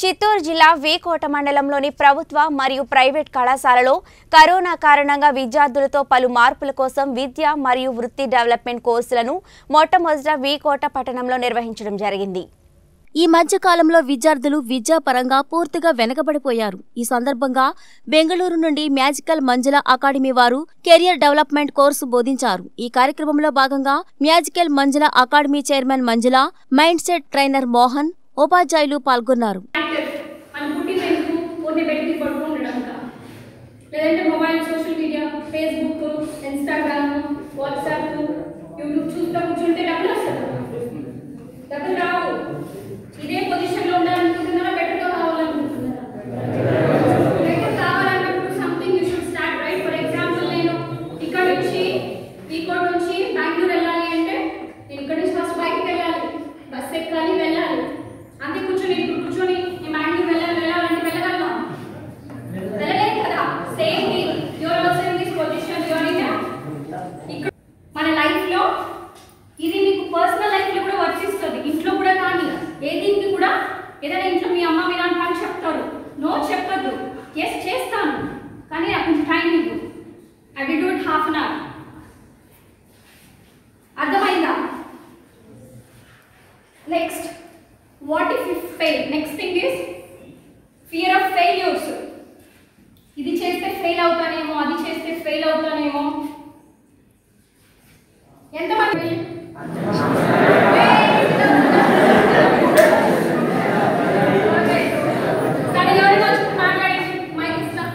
చిత్తూరు జిల్లా వీకోట మండలంలోని ప్రభుత్వ మరియు ప్రైవేట్ కళాశాలలో కరోనా కారణంగా విద్యార్థులతో పలు మార్పుల కోసం విద్య మరియు వృత్తి డెవలప్మెంట్ కోర్సులను మొట్టమొదట వీకోట పట్టణంలో నిర్వహించడం జరిగింది ఈ మధ్య కాలంలో విద్యార్థులు విద్యాపరంగా పూర్తిగా వెనకబడిపోయారు ఈ సందర్భంగా బెంగళూరు నుండి మ్యాజికల్ మంజుల అకాడమీ వారు కెరియర్ డెవలప్మెంట్ కోర్సు బోధించారు ఈ కార్యక్రమంలో భాగంగా magical Manjula academy chairman Manjula mind set trainer Mohan ఉపాధ్యాయులు పాల్గొన్నారు యాక్టివ్ మన పుట్టిన ఎందుకు ఊరిని పెట్టి పడుతూ ఉండడం లేదంటే mobile social media Facebook Instagram WhatsApp YouTube చూస్తూ కూర్చుంటే డబ్బులు వస్తుంది డబ్బులు రావు ఇదే పొజిషన్లో ఉండాలనుకుంటున్నారా బెటర్గా కావాలనుకుంటున్నారా బెటర్ కావాలన్నప్పుడు something you should start right for example నేను ఇక్కడ నుంచి ఈ కోట్ నుంచి బెంగళూరు వెళ్ళాలి అంటే నేను ఇక్కడ నుంచి ఫస్ట్ బైక్కి వెళ్ళాలి బస్ ఎక్కాలి వెళ్ళాలి అంతే కూర్చొని ఇప్పుడు కూర్చొని నేను బెంగళూరు వెళ్ళాలి వెళ్ళాలంటే వెళ్ళగలమా వెళ్ళలేదు కదా same thing your also in this position your in ఇక్కడ మన లైఫ్ లో ఇది మీకు పర్సనల్ లైఫ్ లో కూడా వర్తిస్తుంది ఇంట్లో కూడా కానీ ఏ దీనికి కూడా ఏదైనా ఇంట్లో మీ అమ్మ మీరు అని పని చెప్తారు నో చెప్పొద్దు ఎస్ చేస్తాను కానీ నాకు కొంచెం టైం ఇవ్వు I will do it half an hour అర్థమైందా next what if you fail next thing is fear of failures ఇది చేస్తే ఫెయిల్ అవుతానేమో అది చేస్తే ఫెయిల్ అవుతానేమో ఎంతమంది సరే ఎవరైనా వచ్చి మాట్లాడండి మైక్ ఇస్తా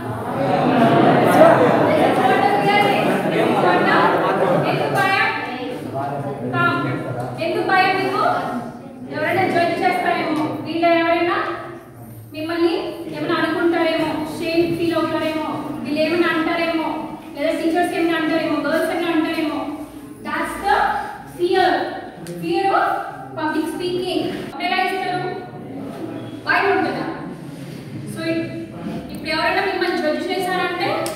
ఎందుకు భయం కామ్. ఎందుకు భయం మీకు ఎవరైనా జడ్జ్ చేస్తారేమో వీళ్ళ ఎవరైనా మిమ్మల్ని ఏమైనా అనుకుంటారేమో షేమ్ ఫీల్ అవుతారేమో వీళ్ళు ఏమైనా అంటారేమో లేదా టీచర్స్ ఏమైనా అంటారేమో గర్ల్స్ ఏమైనా అంటారేమో that's the fear fear of public speaking ఎలా ఇస్తారు భయం ఉంటుందా సో ఇప్పుడు ఎవరైనా మిమ్మల్ని జడ్జ్ చేశారంటే